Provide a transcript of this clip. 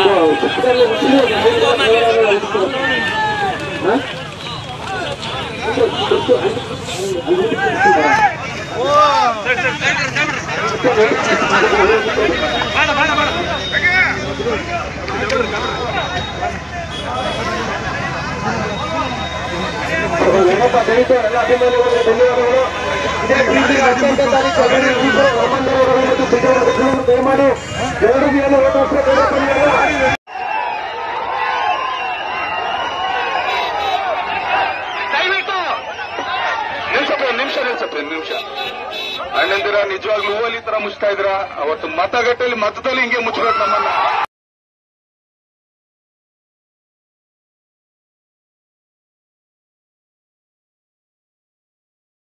ಪುಸ್ತಕದಲ್ಲಿ ಉಸಿರು ಹಾ? ಏನಪ್ಪ ದಯವಿಟ್ಟು ಎಲ್ಲ ಅಭಿಮಾನಿಗಳಿಗೆ ಧನ್ಯವಾದಗಳು ಇದೇ ಪ್ರೀತಿ ಹತ್ತೊಂಬತ್ತನೇ ತಾರೀಕು ಅಭಿನಯ ಈಶ್ವರ ರಾಮಣ್ಣನವರು ಮತ್ತು ಸಿದ್ದರಾಮಯ್ಯ ದಯಮಾಡಿ ಎರಡು ದಿನ ಓಟ್ ಹಾಕ್ಬೇಕು ದಯವಿಟ್ಟು ನಿಲ್ಸಪ್ಪ ಒಂದ್ ನಿಮಿಷ ನಿಲ್ಸಪ್ಪ ಒಂದ್ ನಿಮಿಷ ಅಣ್ಣಂದಿರ ನಿಜವಾಗ್ಲೂ ಹೂವಲ್ಲಿ ತರ ಮುಚ್ತಾ ಇದ್ರ ಅವತ್ತು ಮತಗಟ್ಟೆಯಲ್ಲಿ ಮತದಲ್ಲಿ ಹಿಂಗೆ ಮುಚ್ಚಬೇಕು ನಮ್ಮನ್ನ